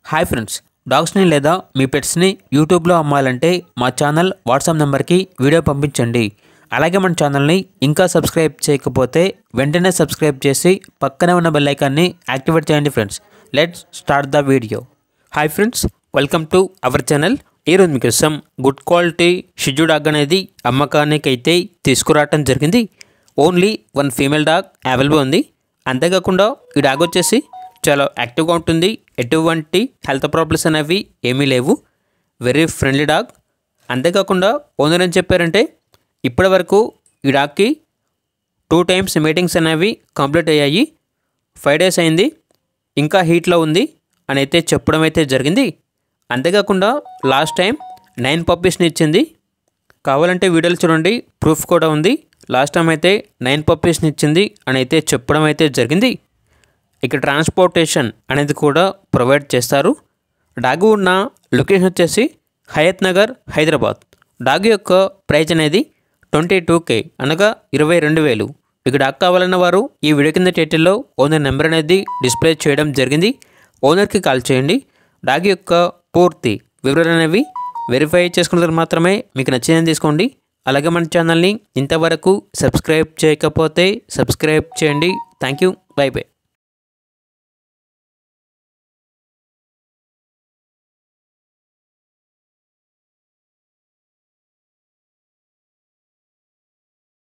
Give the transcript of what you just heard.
hi friends డాగ్స్ని లేదా మీ పెట్స్ని యూట్యూబ్లో అమ్మాలంటే మా ఛానల్ వాట్సాప్ నెంబర్కి వీడియో పంపించండి అలాగే మన ఛానల్ని ఇంకా సబ్స్క్రైబ్ చేయకపోతే వెంటనే సబ్స్క్రైబ్ చేసి పక్కనే ఉన్న బెల్ ఐకాన్ని యాక్టివేట్ చేయండి friends let's start the video hi friends welcome to our channel ఈరోజు మీకోసం గుడ్ క్వాలిటీ షిజు డాగ్ అనేది అమ్మకానికి అయితే తీసుకురావటం జరిగింది only one female dog available ఉంది అంతేకాకుండా ఈ డాగ్ వచ్చేసి చాలా యాక్టివ్గా ఉంటుంది ఎటువంటి హెల్త్ ప్రాబ్లమ్స్ అనేవి ఏమీ లేవు వెరీ ఫ్రెండ్లీ డాగ్ అంతేకాకుండా ఓనర్ ఏం చెప్పారంటే ఇప్పటి వరకు ఈ డాగ్కి టూ టైమ్స్ మీటింగ్స్ అనేవి కంప్లీట్ అయ్యాయి ఫైవ్ డేస్ అయింది ఇంకా హీట్లో ఉంది అని అయితే చెప్పడం అయితే జరిగింది అంతేకాకుండా లాస్ట్ టైం నైన్ పప్పీస్ని ఇచ్చింది కావాలంటే వీడియోలు చూడండి ప్రూఫ్ కూడా ఉంది లాస్ట్ టైం అయితే నైన్ పప్పీస్ని ఇచ్చింది అని అయితే చెప్పడం అయితే జరిగింది ఇక ట్రాన్స్పోర్టేషన్ అనేది కూడా ప్రొవైడ్ చేస్తారు డాగు ఉన్న లొకేషన్ వచ్చేసి హయత్ నగర్ హైదరాబాద్ డాగు యొక్క ప్రైజ్ అనేది ట్వంటీ టూ కే అనగా ఇరవై రెండు వేలు ఇక డాగ్ కావాలన్న వారు ఈ వీడియో కింద టైటిల్లో ఓనర్ నెంబర్ అనేది డిస్ప్లే చేయడం జరిగింది ఓనర్కి కాల్ చేయండి డాగ్ యొక్క పూర్తి వివరాలు అనేవి వెరిఫై చేసుకున్న తర్వాత మాత్రమే మీకు నచ్చిందని తీసుకోండి అలాగే మన ఛానల్ని ఇంతవరకు సబ్స్క్రైబ్ చేయకపోతే సబ్స్క్రైబ్ చేయండి థ్యాంక్ యూ బై బై